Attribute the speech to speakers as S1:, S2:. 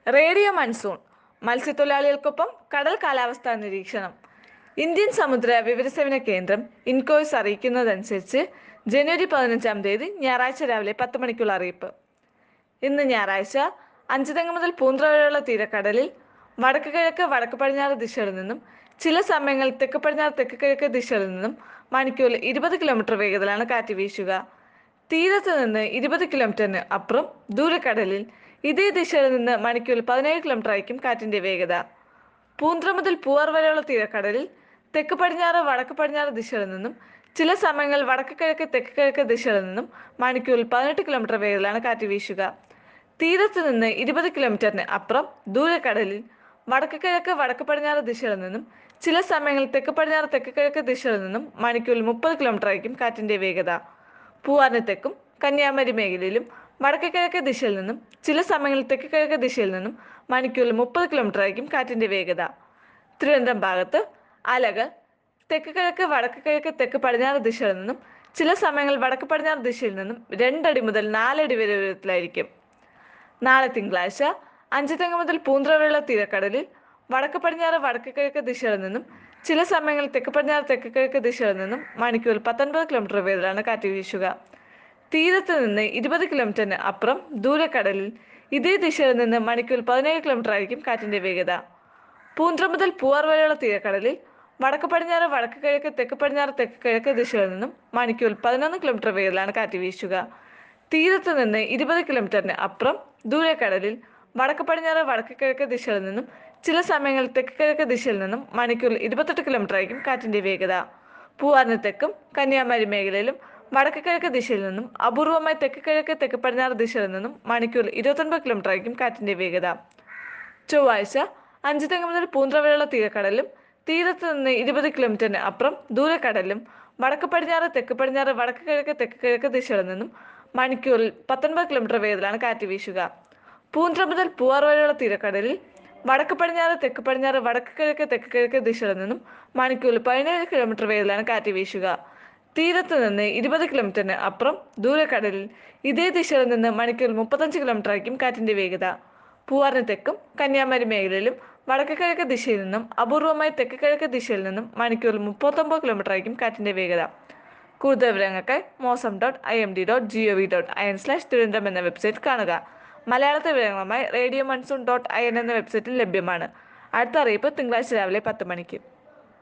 S1: radio monsoon മത്സ്യത്തൊഴിലാളികൾക്കൊപ്പം കടൽ കാലാവസ്ഥാ നിരീക്ഷണം ഇന്ത്യൻ സമുദ്ര വിവരസേവന കേന്ദ്രം ഇൻകോയ്സ് അറിയിക്കുന്നതനുസരിച്ച് ജനുവരി പതിനഞ്ചാം തീയതി ഞായറാഴ്ച രാവിലെ പത്ത് മണിക്കുള്ള അറിയിപ്പ് ഇന്ന് ഞായറാഴ്ച അഞ്ചുതെങ്ങ് മുതൽ പൂന്ത്ര വരെയുള്ള തീരക്കടലിൽ വടക്ക് കിഴക്ക് വടക്ക് പടിഞ്ഞാറ് ദിശയിൽ നിന്നും ചില സമയങ്ങളിൽ തെക്ക് പടിഞ്ഞാറ് തെക്ക് കിഴക്ക് ദിശയിൽ നിന്നും മണിക്കൂറിൽ ഇരുപത് കിലോമീറ്റർ വേഗതയിലാണ് കാറ്റ് വീശുക തീരത്ത് നിന്ന് ഇരുപത് കിലോമീറ്ററിന് അപ്പുറം ദൂരക്കടലിൽ ഇതേ ദിശയിൽ നിന്ന് മണിക്കൂറിൽ പതിനേഴ് കിലോമീറ്റർ ആയിരിക്കും കാറ്റിന്റെ വേഗത പൂന്ത്ര മുതൽ പൂവാർ വരെയുള്ള തീരക്കടലിൽ തെക്ക് പടിഞ്ഞാറ് വടക്ക് പടിഞ്ഞാറ് ദിശയിൽ നിന്നും ചില സമയങ്ങളിൽ വടക്ക് കിഴക്ക് തെക്ക് കിഴക്ക് ദിശയിൽ നിന്നും മണിക്കൂറിൽ പതിനെട്ട് കിലോമീറ്റർ വേഗത്തിലാണ് കാറ്റ് വീശുക തീരത്ത് നിന്ന് ഇരുപത് കിലോമീറ്ററിന് അപ്പുറം ദൂരക്കടലിൽ വടക്ക് കിഴക്ക് വടക്ക് പടിഞ്ഞാറ് ദിശയിൽ നിന്നും ചില സമയങ്ങളിൽ തെക്ക് പടിഞ്ഞാറ് തെക്ക് കിഴക്ക് ദിശയിൽ നിന്നും മണിക്കൂറിൽ മുപ്പത് കിലോമീറ്റർ ആയിരിക്കും കാറ്റിന്റെ വേഗത പൂവാറിന് തെക്കും കന്യാകുമാരി മേഖലയിലും വടക്ക് കിഴക്ക് ദിശയിൽ നിന്നും ചില സമയങ്ങളിൽ തെക്ക് കിഴക്ക് ദിശയിൽ നിന്നും മണിക്കൂറിൽ മുപ്പത് കിലോമീറ്റർ ആയിരിക്കും കാറ്റിന്റെ വേഗത തിരുവനന്തപുരം ഭാഗത്ത് അലകൾ തെക്ക് കിഴക്ക് വടക്ക് കിഴക്ക് തെക്ക് പടിഞ്ഞാറ് ദിശയിൽ നിന്നും ചില സമയങ്ങളിൽ വടക്ക് പടിഞ്ഞാറ് ദിശയിൽ നിന്നും രണ്ടടി മുതൽ നാലടി വരെ ഉയരത്തിലായിരിക്കും നാളെ തിങ്കളാഴ്ച അഞ്ച് തെങ്ങ് മുതൽ പൂന്തറ വരെയുള്ള തീരക്കടലിൽ വടക്ക് പടിഞ്ഞാറ് വടക്ക് കിഴക്ക് ദിശയിൽ നിന്നും ചില സമയങ്ങളിൽ തെക്ക് പടിഞ്ഞാറ് തെക്ക് കിഴക്ക് ദിശയിൽ നിന്നും മണിക്കൂറിൽ പത്തൊൻപത് കിലോമീറ്റർ വേഗത്തിലാണ് കാറ്റ് വീശുക തീരത്ത് നിന്ന് ഇരുപത് കിലോമീറ്ററിന് അപ്പുറം ദൂരക്കടലിൽ ഇതേ ദിശയിൽ നിന്ന് മണിക്കൂറിൽ പതിനേഴ് കിലോമീറ്റർ ആയിരിക്കും കാറ്റിന്റെ വേഗത പൂന്ത്ര മുതൽ പൂവാർ വരെയുള്ള തീരക്കടലിൽ വടക്ക് പടിഞ്ഞാറ് വടക്ക് കിഴക്ക് തെക്ക് പടിഞ്ഞാറ് തെക്ക് കിഴക്ക് ദിശയിൽ നിന്നും മണിക്കൂറിൽ പതിനൊന്ന് കിലോമീറ്റർ വേഗത്തിലാണ് കാറ്റ് വീശുക തീരത്ത് നിന്ന് ഇരുപത് കിലോമീറ്ററിന് അപ്പുറം ദൂരക്കടലിൽ വടക്ക് പടിഞ്ഞാറ് വടക്ക് കിഴക്ക് ദിശയിൽ നിന്നും ചില സമയങ്ങളിൽ തെക്ക് കിഴക്ക് ദിശയിൽ നിന്നും മണിക്കൂറിൽ ഇരുപത്തെട്ട് കിലോമീറ്റർ ആയിരിക്കും കാറ്റിന്റെ വേഗത പൂവാറിന് തെക്കും കന്യാകുമാരി മേഖലയിലും വടക്ക് കിഴക്ക് ദിശയിൽ നിന്നും അപൂർവമായി തെക്ക് കിഴക്ക് തെക്ക് പടിഞ്ഞാറ് ദിശയിൽ നിന്നും മണിക്കൂറിൽ ഇരുപത്തൊൻപത് കിലോമീറ്റർ ആയിരിക്കും കാറ്റിന്റെ വേഗത ചൊവ്വാഴ്ച അഞ്ച് തെങ്ങ് മുതൽ പൂന്തറ വരെയുള്ള തീരക്കടലിലും തീരത്ത് നിന്ന് ഇരുപത് കിലോമീറ്ററിന് അപ്പുറം ദൂരക്കടലിലും വടക്ക് പടിഞ്ഞാറ് തെക്ക് പടിഞ്ഞാറ് വടക്ക് കിഴക്ക് തെക്ക് കിഴക്ക് ദിശയിൽ നിന്നും മണിക്കൂറിൽ പത്തൊൻപത് കിലോമീറ്റർ വേഗത്തിലാണ് കാറ്റ് വീശുക പൂന്തറ മുതൽ പൂവാർ വരെയുള്ള തീരക്കടലിൽ വടക്ക് പടിഞ്ഞാറ് തെക്ക് പടിഞ്ഞാറ് വടക്ക് കിഴക്ക് തെക്ക് കിഴക്ക് ദിശയിൽ നിന്നും മണിക്കൂറിൽ പതിനേഴ് കിലോമീറ്റർ വേഗത്തിലാണ് കാറ്റ് വീശുക തീരത്ത് നിന്ന് ഇരുപത് കിലോമീറ്ററിന് അപ്പുറം ദൂരക്കടലിൽ ഇതേ ദിശയിൽ നിന്ന് മണിക്കൂറിൽ മുപ്പത്തഞ്ച് കിലോമീറ്റർ ആയിരിക്കും കാറ്റിന്റെ വേഗത പൂവാറിന് തെക്കും കന്യാകുമാരി മേഖലയിലും വടക്ക് കിഴക്ക് ദിശയിൽ നിന്നും അപൂർവമായി തെക്ക് കിഴക്ക് ദിശയിൽ നിന്നും മണിക്കൂറിൽ മുപ്പത്തൊമ്പത് കിലോമീറ്റർ ആയിരിക്കും കാറ്റിന്റെ വേഗത കൂടുതൽ വിവരങ്ങൾക്ക് mausam dot I M D dot G O V dot I N slash Thiruvananthapuram എന്ന വെബ്സൈറ്റ് കാണുക മലയാളത്തെ വിവരങ്ങളുമായി radio monsoon dot I N എന്ന വെബ്സൈറ്റിൽ ലഭ്യമാണ് അടുത്ത അറിയിപ്പ് തിങ്കളാഴ്ച രാവിലെ പത്ത് മണിക്ക്